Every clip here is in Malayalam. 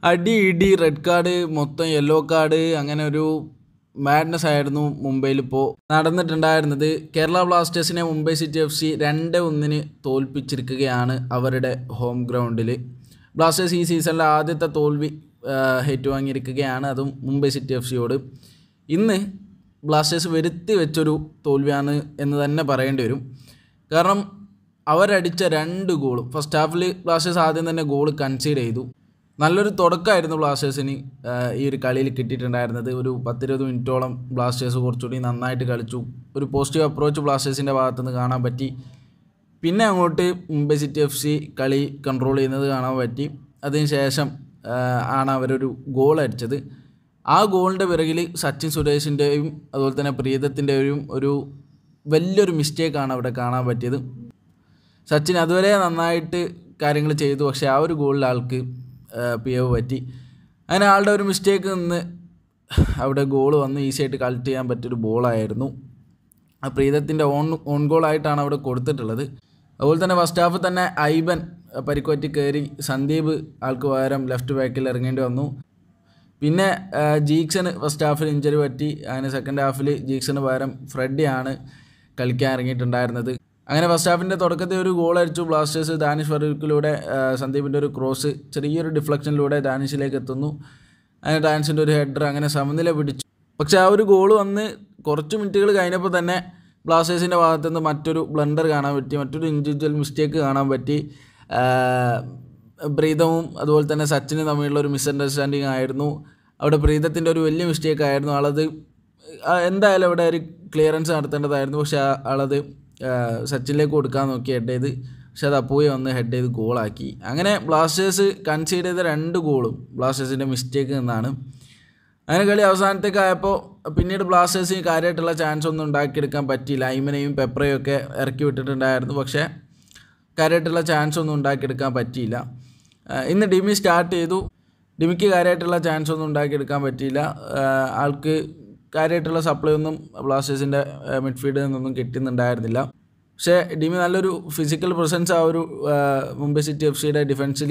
അടി ഇടി റെഡ് കാർഡ് മൊത്തം യെല്ലോ കാർഡ് അങ്ങനെ ഒരു മാഡ്നസ് ആയിരുന്നു മുംബൈയിൽ ഇപ്പോൾ നടന്നിട്ടുണ്ടായിരുന്നത് കേരള ബ്ലാസ്റ്റേഴ്സിനെ മുംബൈ സിറ്റി എഫ് സി രണ്ട് ഒന്നിന് തോൽപ്പിച്ചിരിക്കുകയാണ് അവരുടെ ഹോം ഗ്രൗണ്ടിൽ ബ്ലാസ്റ്റേഴ്സ് ഈ സീസണിലെ ആദ്യത്തെ തോൽവി ഏറ്റുവാങ്ങിയിരിക്കുകയാണ് അതും മുംബൈ സിറ്റി എഫ് സിയോട് ഇന്ന് ബ്ലാസ്റ്റേഴ്സ് വരുത്തി വെച്ചൊരു തോൽവിയാണ് എന്ന് തന്നെ പറയേണ്ടി വരും കാരണം അവരടിച്ച രണ്ട് ഗോളും ഫസ്റ്റ് ഹാഫിൽ ബ്ലാസ്റ്റേഴ്സ് ആദ്യം തന്നെ ഗോൾ കൺസീഡ് ചെയ്തു നല്ലൊരു തുടക്കമായിരുന്നു ബ്ലാസ്റ്റേഴ്സിന് ആഹ് ഈ ഒരു കളിയിൽ കിട്ടിയിട്ടുണ്ടായിരുന്നത് ഒരു പത്തിരുപത് മിനിറ്റോളം ബ്ലാസ്റ്റേഴ്സ് കുറച്ചുകൂടി നന്നായിട്ട് കളിച്ചു ഒരു പോസിറ്റീവ് അപ്രോച്ച് ബ്ലാസ്റ്റേഴ്സിൻ്റെ ഭാഗത്തു നിന്ന് കാണാൻ പറ്റി പിന്നെ അങ്ങോട്ട് മുംബൈ സിറ്റി എഫ് സി കളി കൺട്രോൾ ചെയ്യുന്നത് കാണാൻ പറ്റി അതിന് ശേഷം ആഹ് ആണ് അവരൊരു ഗോൾ അടിച്ചത് ആ ഗോളിൻ്റെ പിറകിൽ സച്ചിൻ സുരേഷിൻ്റെയും അതുപോലെ തന്നെ പ്രീതത്തിൻ്റെയും ഒരു വലിയൊരു മിസ്റ്റേക്കാണ് അവിടെ കാണാൻ പറ്റിയത് സച്ചിൻ അതുവരെ നന്നായിട്ട് കാര്യങ്ങൾ ചെയ്തു പക്ഷേ ആ ഒരു ഗോളിൽ ആൾക്ക് പി ഒ പറ്റി അങ്ങനെ ആളുടെ ഒരു മിസ്റ്റേക്ക് നിന്ന് അവിടെ ഗോൾ വന്ന് ഈസി ആയിട്ട് കളക്ട് ചെയ്യാൻ പറ്റിയൊരു ബോളായിരുന്നു ആ പ്രീതത്തിൻ്റെ ഓൺ ഓൺ ഗോളായിട്ടാണ് അവിടെ കൊടുത്തിട്ടുള്ളത് അതുപോലെ തന്നെ ഫസ്റ്റ് ഹാഫ് തന്നെ ഐബൻ പരിക്കുപറ്റി കയറി സന്ദീപ് ആൾക്ക് പകരം ലെഫ്റ്റ് ബാക്കിൽ ഇറങ്ങേണ്ടി വന്നു പിന്നെ ആ, ജീക്സന് ഫസ്റ്റ് ഹാഫിൽ ഇഞ്ചറി പറ്റി അങ്ങനെ സെക്കൻഡ് ഹാഫിൽ ജീക്സന് പകരം ഫ്രെഡിയാണ് കളിക്കാൻ ഇറങ്ങിയിട്ടുണ്ടായിരുന്നത് അങ്ങനെ ഫസ്റ്റ് ഹാഫിൻ്റെ തുടക്കത്തിൽ ഒരു ഗോൾ അടിച്ചു ബ്ലാസ്റ്റേഴ്സ് ദാനിഷ് ഫറൂഖിലൂടെ ആ, സന്ദീപിൻ്റെ ഒരു ക്രോസ് ചെറിയൊരു ഡിഫ്ലക്ഷനിലൂടെ ദാനിഷിലേക്ക് എത്തുന്നു അങ്ങനെ ഡാൻസിൻ്റെ ഒരു ഹെഡർ അങ്ങനെ സമനില പിടിച്ചു പക്ഷേ ആ ഒരു ഗോൾ വന്ന് കുറച്ച് മിനിറ്റുകൾ കഴിഞ്ഞപ്പോൾ തന്നെ ബ്ലാസ്റ്റേഴ്സിൻ്റെ ഭാഗത്തു നിന്ന് മറ്റൊരു ബ്ലണ്ടർ കാണാൻ പറ്റി മറ്റൊരു ഇൻഡിവിജ്വൽ മിസ്റ്റേക്ക് കാണാൻ പറ്റി ആ, പ്രീതവും അതുപോലെ തന്നെ സച്ചിനും തമ്മിലുള്ള ഒരു മിസ്അണ്ടർസ്റ്റാൻഡിങ് ആയിരുന്നു അവിടെ പ്രീതത്തിൻ്റെ ഒരു വലിയ മിസ്റ്റേക്ക് ആയിരുന്നു ആളത് ആ, എന്തായാലും അവിടെ ഒരു ക്ലിയറൻസ് നടത്തേണ്ടതായിരുന്നു പക്ഷേ ആ- ആളത് ആ, സച്ചിനിലേക്ക് കൊടുക്കാൻ നോക്കി ഹെഡ് ചെയ്ത് പക്ഷെ അത് അപ്പോയി വന്ന് ഹെഡ് ചെയ്ത് ഗോളാക്കി അങ്ങനെ ബ്ലാസ്റ്റേഴ്സ് കൺസീഡ് ചെയ്ത രണ്ട് ഗോളും ബ്ലാസ്റ്റേഴ്സിൻ്റെ മിസ്റ്റേക്ക് നിന്നാണ് അങ്ങനെ കളി അവസാനത്തേക്ക് ആയപ്പോൾ പിന്നീട് ബ്ലാസ്റ്റേഴ്സിന് കാര്യമായിട്ടുള്ള ചാൻസ് ഒന്നും ഉണ്ടാക്കിയെടുക്കാൻ പറ്റിയില്ല ഐമനെയും പെപ്രയും ഒക്കെ ഇറക്കി വിട്ടിട്ടുണ്ടായിരുന്നു പക്ഷേ കാര്യമായിട്ടുള്ള ചാൻസ് ഒന്നും ഉണ്ടാക്കിയെടുക്കാൻ പറ്റിയില്ല ആ, ഇന്ന് ഡിമി സ്റ്റാർട്ട് ചെയ്തു ഡിമിക്ക് കാര്യമായിട്ടുള്ള ചാൻസ് ഒന്നും ഉണ്ടാക്കിയെടുക്കാൻ പറ്റിയില്ല ആ, ആൾക്ക് കാര്യമായിട്ടുള്ള സപ്ലൈ ഒന്നും ബ്ലാസ്റ്റേഴ്സിൻ്റെ മിഡ്ഫീൽഡിൽ നിന്നൊന്നും കിട്ടുന്നുണ്ടായിരുന്നില്ല പക്ഷേ ഡിമി നല്ലൊരു ഫിസിക്കൽ പ്രസൻസ് ആ ഒരു ആ, മുംബൈ സിറ്റി എഫ് സിയുടെ ഡിഫൻസിൽ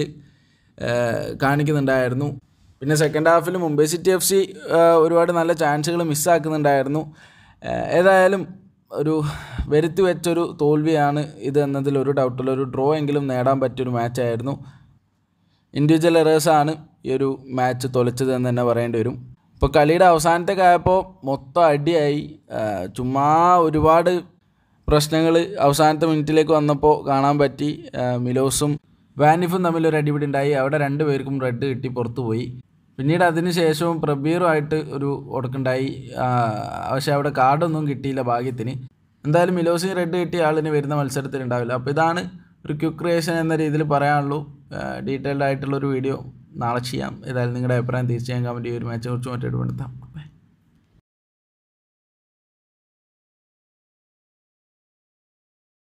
കാണിക്കുന്നുണ്ടായിരുന്നു പിന്നെ സെക്കൻഡ് ഹാഫിൽ മുംബൈ സിറ്റി എഫ് സി ഒരുപാട് നല്ല ചാൻസുകൾ മിസ്സാക്കുന്നുണ്ടായിരുന്നു ആ, ഏതായാലും ഒരു വരുത്തി വെച്ചൊരു തോൽവിയാണ് ഇത് എന്നതിൽ ഒരു ഡൗട്ടില്ല ഒരു ഡ്രോ എങ്കിലും നേടാൻ പറ്റിയൊരു മാച്ചായിരുന്നു ഇൻഡിവിജ്വൽ എറേഴ്സാണ് ഈ ഒരു മാച്ച് തൊലച്ചത് എന്ന് തന്നെ പറയേണ്ടി വരും ഇപ്പോൾ കളിയുടെ അവസാനത്തേക്ക് ആയപ്പോൾ മൊത്തം അടിയായി ആ, ചുമ്മാ ഒരുപാട് പ്രശ്നങ്ങൾ അവസാനത്തെ മിനിറ്റിലേക്ക് വന്നപ്പോൾ കാണാൻ പറ്റി ആ, മിലോസും വാനിഫും തമ്മിൽ ഒരു അടിപിടി ഉണ്ടായി അവിടെ രണ്ട് പേർക്കും റെഡ് കിട്ടി പുറത്തു പോയി പിന്നീട് അതിന് ശേഷവും പ്രബീറുമായിട്ട് ഒരു ഉടക്കുണ്ടായി ആ, പക്ഷേ അവിടെ കാർഡൊന്നും കിട്ടിയില്ല ഭാഗ്യത്തിന് എന്തായാലും മിലോസിന് റെഡ് കിട്ടിയ ആളിന് വരുന്ന മത്സരത്തിൽ ഉണ്ടാവില്ല അപ്പോൾ ഇതാണ് ഒരു ക്വിക്ക് ക്രിയേഷൻ എന്ന രീതിയിൽ പറയാനുള്ളൂ ഡീറ്റെയിൽഡ് ആയിട്ടുള്ളൊരു വീഡിയോ നാളെ ചെയ്യാം ഏതായാലും നിങ്ങളുടെ അഭിപ്രായം തീർച്ചയായും കമൻറ്റ് ഈ ഒരു മാച്ചിനെ കുറിച്ച് മറ്റൊരു പെടുത്താം